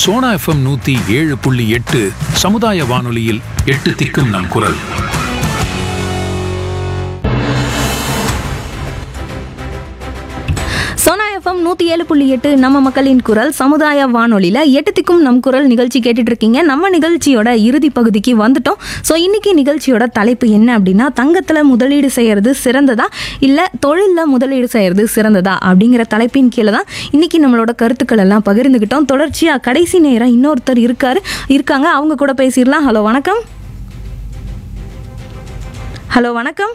Sona FM நூத்தி ஏழு புள்ளி எட்டு சமுதாய வானொலியில் எட்டு திக்கும் நம் குரல் சோனா எஃப்எம் நூற்றி ஏழு புள்ளி எட்டு நம்ம மக்களின் குரல் சமுதாய வானொலியில் எட்டு திக்கும் நம் குரல் நிகழ்ச்சி கேட்டுட்டு இருக்கீங்க நம்ம நிகழ்ச்சியோட இறுதி பகுதிக்கு வந்துட்டோம் ஸோ இன்னைக்கு நிகழ்ச்சியோட தலைப்பு என்ன அப்படின்னா தங்கத்தில் முதலீடு செய்யறது சிறந்ததா இல்லை தொழிலில் முதலீடு செய்யறது சிறந்ததா அப்படிங்கிற தலைப்பின் கீழே தான் இன்னைக்கு நம்மளோட கருத்துக்கள் எல்லாம் பகிர்ந்துக்கிட்டோம் தொடர்ச்சியாக கடைசி நேரம் இன்னொருத்தர் இருக்காரு இருக்காங்க அவங்க கூட பேசிடலாம் ஹலோ வணக்கம் ஹலோ வணக்கம்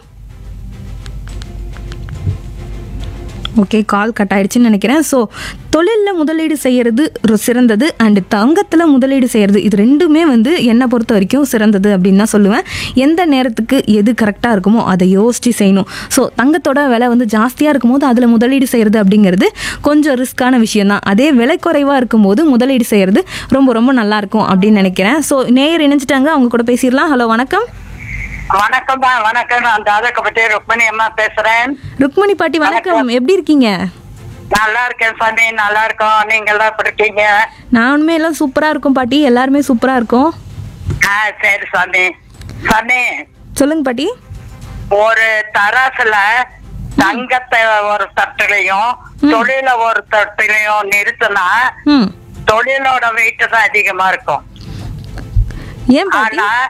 ஓகே கால் கட் ஆயிடுச்சுன்னு நினைக்கிறேன் ஸோ தொழிலில் முதலீடு செய்கிறது ஒரு சிறந்தது அண்டு தங்கத்தில் முதலீடு செய்கிறது இது ரெண்டுமே வந்து என்னை பொறுத்த வரைக்கும் சிறந்தது அப்படின்னு தான் சொல்லுவேன் எந்த நேரத்துக்கு எது கரெக்டாக இருக்குமோ அதை யோசித்து செய்யணும் ஸோ தங்கத்தோட விலை வந்து ஜாஸ்தியாக இருக்கும்போது அதில் முதலீடு செய்கிறது அப்படிங்கிறது கொஞ்சம் ரிஸ்க்கான விஷயம் தான் அதே விலை குறைவாக இருக்கும்போது முதலீடு செய்கிறது ரொம்ப ரொம்ப நல்லா இருக்கும் அப்படின்னு நினைக்கிறேன் ஸோ நேயர் இணைஞ்சிட்டாங்க அவங்க கூட பேசிடலாம் ஹலோ வணக்கம் வணக்கம்மா வணக்கம் நான் தாதகப்பட்டி ருக்மணி அம்மா பேசுறேன் ருக்மணி பாட்டி வணக்கம் எப்படி இருக்கீங்க நல்லா இருக்கேன் சாமி நல்லா இருக்கோம் நீங்க எல்லாம் எப்படி இருக்கீங்க நானுமே எல்லாம் சூப்பராக இருக்கும் பாட்டி எல்லாருமே சூப்பராக இருக்கும் ஆ சரி சாமி சாமி சொல்லுங்க பாட்டி ஒரு தராசுல தங்கத்தை ஒரு தட்டுலையும் தொழில ஒரு தட்டுலையும் நிறுத்தினா ம் தொழிலோட வெயிட் தான் அதிகமா இருக்கும் ஏன் பாட்டி ஆனா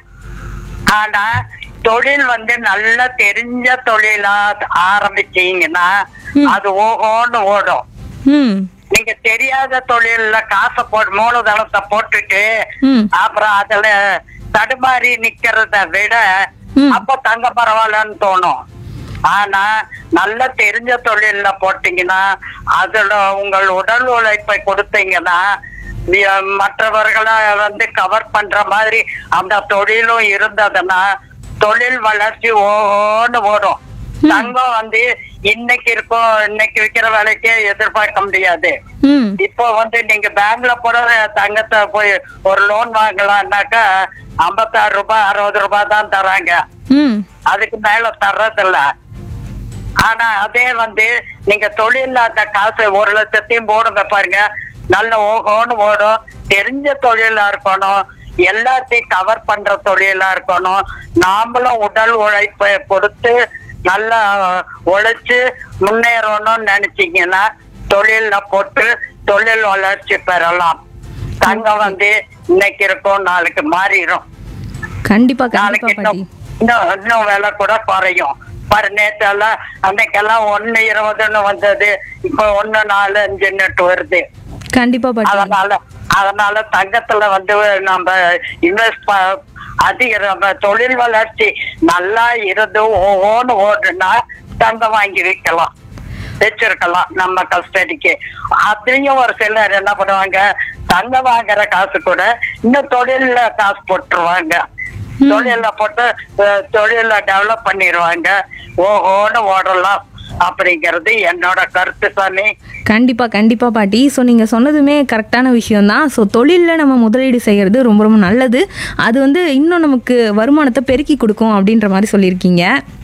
ஆனா தொழில் வந்து நல்லா தெரிஞ்ச தொழிலா ஆரம்பிச்சீங்கன்னா அது ஓஹோன்னு ஓடும் ம் நீங்க தெரியாத தொழில்ல காசை போட்டு மூலதனத்தை போட்டுட்டு ம் அப்புறம் அதுல தடுமாறி நிக்கிறத விட ம். அப்ப தங்க பரவாயில்லன்னு தோணும் ஆனா நல்ல தெரிஞ்ச தொழில்ல போட்டீங்கன்னா அதுல உங்கள் உடல் உழைப்பை கொடுத்தீங்கன்னா வி- மற்றவர்களை வந்து கவர் பண்ற மாதிரி அந்த தொழிலும் இருந்ததுன்னா தொழில் வளர்ச்சி ஓன்னு ஓடும் தங்கம் வந்து இன்னைக்கு இருக்கும் இன்னைக்கு விக்கிற விலைக்கே எதிர்பார்க்க முடியாது ம் இப்போ வந்து நீங்க பேங்க்ல போற தங்கத்தை போய் ஒரு லோன் வாங்கலாம்னாக்கா ஐம்பத்தாறு ரூபாய் அறுபது ரூபாய் தான் தராங்க ம் அதுக்கு மேல தர்றதில்ல ஆனா அதே வந்து நீங்க தொழில்ல அந்த காசு ஒரு லட்சத்தையும் போடுங்க பாருங்க நல்ல ஓகோன்னு ஓடும் தெரிஞ்ச தொழிலா இருக்கணும் எல்லாத்தையும் கவர் பண்ற தொழிலா இருக்கணும் நாமளும் உடல் உழைப்பை கொடுத்து நல்லா உழைச்சு முன்னேறணும்னு நினைச்சீங்கன்னா தொழில்ல போட்டு தொழில் வளர்ச்சி பெறலாம் தங்கம் வந்து இன்னைக்கு இருக்கும் நாளைக்கு மாறிடும் கண்டிப்பா நாளைக்கு கண்டிப்பா இன்னும் பாட்டி இன்னும் இன்னும் விலை கூட குறையும் பாரு நேற்றெல்லாம் அன்னைக்கெல்லாம் ஒண்ணு இருபதுன்னு வந்தது இப்ப ஒண்ணு நாலு அஞ்சுன்னுட்டு வருது கண்டிப்பா பாட்டி அதனால அதனால தங்கத்துல வந்து நம்ம இன்வெஸ்ட் அதிக நம்ம தொழில் வளர்ச்சி நல்லா இருந்து ஓன்னு ஓடுனா தங்கம் வாங்கி விற்கலாம் வச்சிருக்கலாம் நம்ம கஸ்டடிக்கு அதையும் ஒரு சிலர் என்ன பண்ணுவாங்க தங்கம் வாங்குற காசு கூட இன்னும் தொழில்ல காசு போட்டுருவாங்க தொழில போட்டு அஹ், தொழில டெவலப் பண்ணிடுவாங்க ஓஹோன்னு ஓடலாம் அப்படிங்கிறது என்னோட கருத்து சாமி கண்டிப்பா கண்டிப்பா பாட்டி ஸோ நீங்க சொன்னதுமே கரெக்டான விஷயம்தான் ஸோ தொழிலில் நம்ம முதலீடு செய்யறது ரொம்ப ரொம்ப நல்லது அது வந்து இன்னும் நமக்கு வருமானத்தை பெருக்கி கொடுக்கும் அப்படின்ற மாதிரி சொல்லியிருக்கீங்க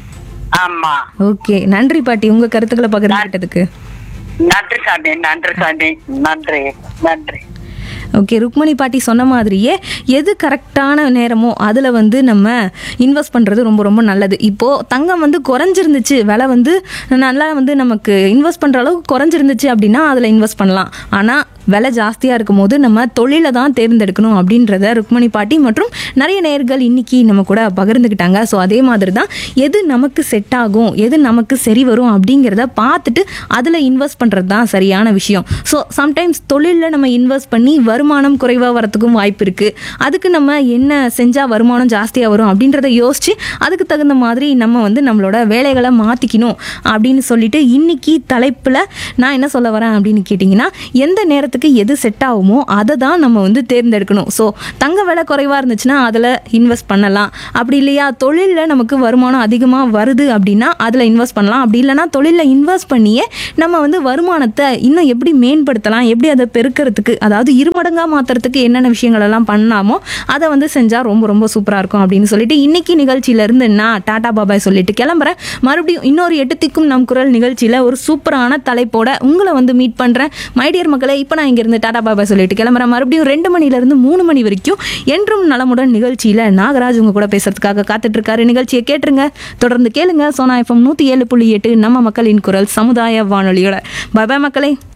ஆமா ஓகே நன்றி பாட்டி உங்க கருத்துக்களை பகிர்ந்துக்கிட்டதுக்கு நன்றி சாமி நன்றி சாமி நன்றி நன்றி ஓகே ருக்மணி பாட்டி சொன்ன மாதிரியே எது கரெக்டான நேரமோ அதில் வந்து நம்ம இன்வெஸ்ட் பண்ணுறது ரொம்ப ரொம்ப நல்லது இப்போது தங்கம் வந்து குறைஞ்சிருந்துச்சு விலை வந்து நல்லா வந்து நமக்கு இன்வெஸ்ட் பண்ணுற அளவுக்கு குறைஞ்சிருந்துச்சு அப்படின்னா அதில் இன்வெஸ்ட் பண்ணலாம் ஆனால் விலை ஜாஸ்தியாக இருக்கும் போது நம்ம தொழிலை தான் தேர்ந்தெடுக்கணும் அப்படின்றத ருக்மணி பாட்டி மற்றும் நிறைய நேர்கள் இன்னைக்கு நம்ம கூட பகிர்ந்துக்கிட்டாங்க ஸோ அதே மாதிரி தான் எது நமக்கு செட் ஆகும் எது நமக்கு சரி வரும் அப்படிங்கிறத பார்த்துட்டு அதில் இன்வெஸ்ட் பண்ணுறது தான் சரியான விஷயம் ஸோ சம்டைம்ஸ் தொழிலில் நம்ம இன்வெஸ்ட் பண்ணி வருமானம் குறைவாக வரத்துக்கும் வாய்ப்பு இருக்குது அதுக்கு நம்ம என்ன செஞ்சால் வருமானம் ஜாஸ்தியாக வரும் அப்படின்றத யோசித்து அதுக்கு தகுந்த மாதிரி நம்ம வந்து நம்மளோட வேலைகளை மாற்றிக்கணும் அப்படின்னு சொல்லிட்டு இன்னைக்கு தலைப்பில் நான் என்ன சொல்ல வரேன் அப்படின்னு கேட்டிங்கன்னா எந்த நேரத்துக்கு எது செட் ஆகுமோ அதை தான் நம்ம வந்து தேர்ந்தெடுக்கணும் ஸோ தங்க விலை குறைவாக இருந்துச்சுன்னா அதில் இன்வெஸ்ட் பண்ணலாம் அப்படி இல்லையா தொழிலில் நமக்கு வருமானம் அதிகமாக வருது அப்படின்னா அதில் இன்வெஸ்ட் பண்ணலாம் அப்படி இல்லைன்னா தொழிலில் இன்வெஸ்ட் பண்ணியே நம்ம வந்து வருமானத்தை இன்னும் எப்படி மேம்படுத்தலாம் எப்படி அதை பெருக்கிறதுக்கு அதாவது இருமடங்காக மாற்றுறதுக்கு என்னென்ன விஷயங்கள் எல்லாம் பண்ணலாமோ அதை வந்து செஞ்சால் ரொம்ப ரொம்ப சூப்பராக இருக்கும் அப்படின்னு சொல்லிட்டு இன்னைக்கு நிகழ்ச்சியிலேருந்து நான் டாடா பாபாய் சொல்லிட்டு கிளம்புறேன் மறுபடியும் இன்னொரு எட்டு திக்கும் நம் குரல் நிகழ்ச்சியில் ஒரு சூப்பரான தலைப்போட உங்களை வந்து மீட் பண்ணுறேன் மைடியர் மக்களே இப்போ நான் நான் இங்கிருந்து டாடா பாபா சொல்லிட்டு கிளம்புறேன் மறுபடியும் ரெண்டு மணிலேருந்து மூணு மணி வரைக்கும் என்றும் நலமுடன் நிகழ்ச்சியில் நாகராஜ் உங்க கூட பேசுறதுக்காக காத்துட்டு இருக்காரு நிகழ்ச்சியை கேட்டுருங்க தொடர்ந்து கேளுங்க சோனா எஃப்எம் நூற்றி ஏழு புள்ளி எட்டு நம்ம மக்களின் குரல் சமுதாய வானொலியோட பாய் பாய் மக்களே